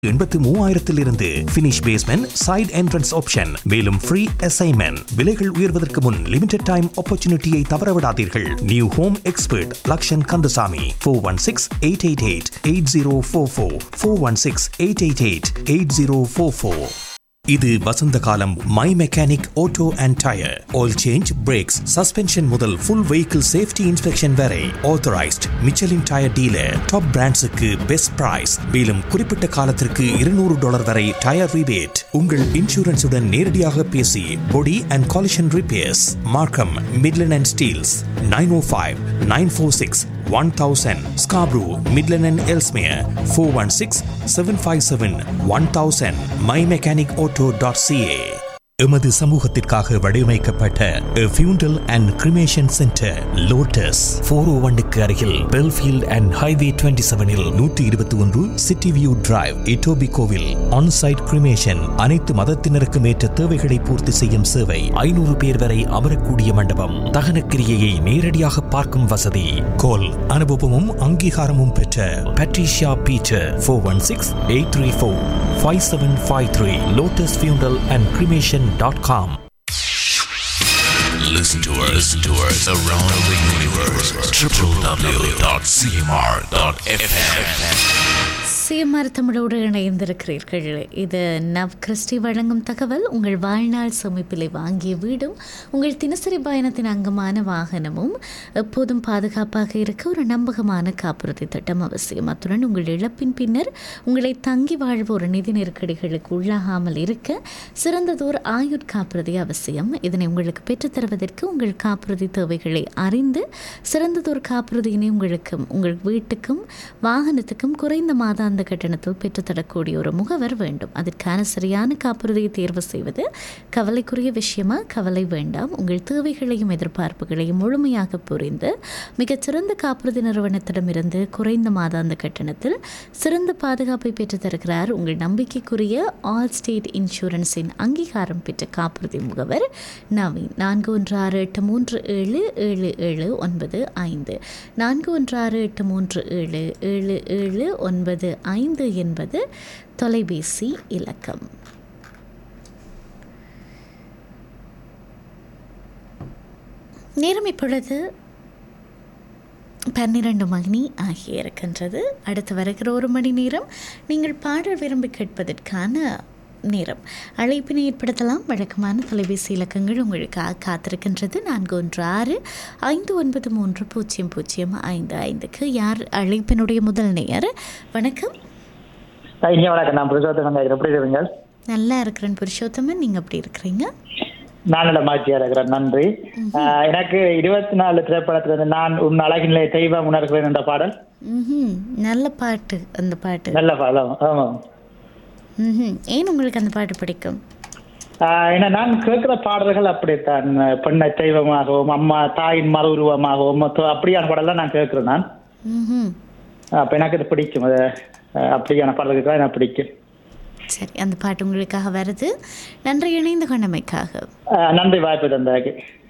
எண்பத்து மூவாயிரத்திலிருந்து finish basement side entrance option மேலும் ஃப்ரீ அசைன்மெண்ட் விலைகள் உயர்வதற்கு முன் லிமிடெட் டைம் ஆப்பர்ச்சுனிட்டியை தவறவிடாதீர்கள் new home expert Lakshan Kandasamy four one six eight eight eight eight zero four four four one six eight eight eight eight zero four four இது வசந்த காலம் my mechanic auto and tyre oil change brakes suspension முதல் full vehicle safety inspection வரை authorised Michelin tyre dealer top பிராண்ட்ஸுக்கு best price மேலும் குறிப்பிட்ட காலத்திற்கு இருநூறு டாலர் வரை டயர் ரிபேட் உங்கள் இன்சூரன்ஸுடன் நேரடியாக பேசி body and collision repairs Markham Midland and Steeles nine O five nine four six one thousand Scarborough Midland and Ellesmere four one six seven five seven one thousand my mechanic auto dot CA எமது சமூகத்திற்காக வடிவமைக்கப்பட்ட funeral and cremation centre Lotus four O ஒன்னுக்கு அருகில் Belfield and highway twenty செவனில் நூற்றி இருபத்தி ஒன்று city view drive இட்டோபி கோவில் ஆன்சைட் கிரிமேஷன் அனைத்து மதத்தினருக்கும் ஏற்ற தேவைகளை பூர்த்தி செய்யும் சேவை ஐநூறு பேர் வரை அமரக்கூடிய மண்டபம் தகன கிரியையை நேரடியாக பார்க்கும் வசதி கோல் அனுபவமும் அங்கீகாரமும் பெற்ற Patricia Peter four one six eight three four five seven five three Lotus funeral and cremation dot com Listen to us, listen to us around the universe. www.cmr.fm. CMR தமிழோடு இணைந்திருக்கிறீர்கள் இது நவ் கிறிஸ்டி வழங்கும் தகவல் உங்கள் வாழ்நாள் சேமிப்பிலை வாங்கிய வீடும் உங்கள் தினசரி பயணத்தின் அங்கமான வாகனமும் எப்போதும் பாதுகாப்பாக இருக்க ஒரு நம்பகமான காப்புறுதி திட்டம் அவசியம் அத்துடன் உங்கள் இழப்பின் பின்னர் உங்களை தங்கி வாழ்வோர் நிதி நெருக்கடிகளுக்கு உள்ளாகாமல் இருக்க சிறந்ததோர் ஆயுட் காப்புறுதி அவசியம் இதனை உங்களுக்கு பெற்றுத்தருவதற்கு உங்கள் காப்புறுதி தேவைகளை அறிந்து சிறந்ததொரு காப்புறுதியினை உங்களுக்கும் உங்கள் வீட்டுக்கும் வாகனத்துக்கும் குறைந்த மாதாந்த கட்டணத்தில் பெற்றுத்தரக்கூடிய ஒரு முகவர் வேண்டும் அதற்கான சரியான காப்புறுதியை தேர்வு செய்வது கவலைக்குரிய விஷயமா கவலை வேண்டாம் உங்கள் தேவைகளையும் எதிர்பார்ப்புகளையும் முழுமையாக புரிந்து மிகச்சிறந்த காப்புறுதி நிறுவனத்திடமிருந்து குறைந்த மாதாந்த கட்டணத்தில் சிறந்த பாதுகாப்பை பெற்றுத்தருகிறார் உங்கள் நம்பிக்கைக்குரிய ஆல் ஸ்டேட் இன்சூரன்ஸின் அங்கீகாரம் பெற்ற காப்புறுதி முகவர் நவீன் நான்கு ஒன்று ஆறு எட்டு மூன்று ஏழு ஏழு ஏழு ஒன்பது ஐந்து நான்கு ஒன்று ஆறு எட்டு மூன்று ஏழு ஏழு ஏழு ஒன்பது ஐந்து என்பது தொலைபேசி இலக்கம் நேரம் இப்பொழுது பன்னிரண்டு மணி ஆகி இருக்கின்றது அடுத்து வருகிற ஒரு மணி நேரம் நீங்கள் பாடல் விரும்பி கேட்பதற்கான நேரம் அழைப்பினை ஏற்படுத்தலாம் வழக்கமான தொலைபேசி இலக்கங்கள் உங்களுக்காக காத்திருக்கின்றது நான்கு ஒன்று ஆறு ஐந்து ஒன்பது மூன்று பூஜ்ஜியம் பூஜ்ஜியம் ஐந்து ஐந்துக்கு யார் அழைப்பினுடைய முதல் நேர் வணக்கம் இனிய வணக்கம் நான் புருஷோத்தமன் கேட்கிறேன் எப்படி இருக்கீங்க நல்லா இருக்கிறேன் புருஷோத்தமன் நீங்கள் எப்படி இருக்கிறீங்க நான் நல்ல மகிழ்ச்சியா இருக்கிறேன் நன்றி ஆஹ் எனக்கு இருபத்தி நாலு திரைப்படத்துல இருந்து நான் உன் அழகிலே தெய்வம் உணர்கிறேன் என்ற பாடல் ம் நல்ல பாட்டு அந்த பாட்டு நல்ல பாடல் ஆமாம் ம் ஏன் உங்களுக்கு அந்த பாட்டு பிடிக்கும் ஆஹ் ஏன்னா நான் கேட்கிற பாடல்கள் அப்படித்தான் பெண்ணை தெய்வமாகவும் அம்மா தாயின் மறு உருவமாகவும் மொத்த- அப்படியான பாடலாம் நான் கேட்கிறேன் நான் ம் அப்ப எனக்கு இது பிடிக்கும் அது ஆஹ் அப்படியான பாடல்கள் எனக்கு பிடிக்கும் சரி அந்த பாட்டு உங்களுக்காக வருது நன்றி இணைந்து கொண்டமைக்காக ஆஹ் நன்றி வாய்ப்பு தந்தாக்கு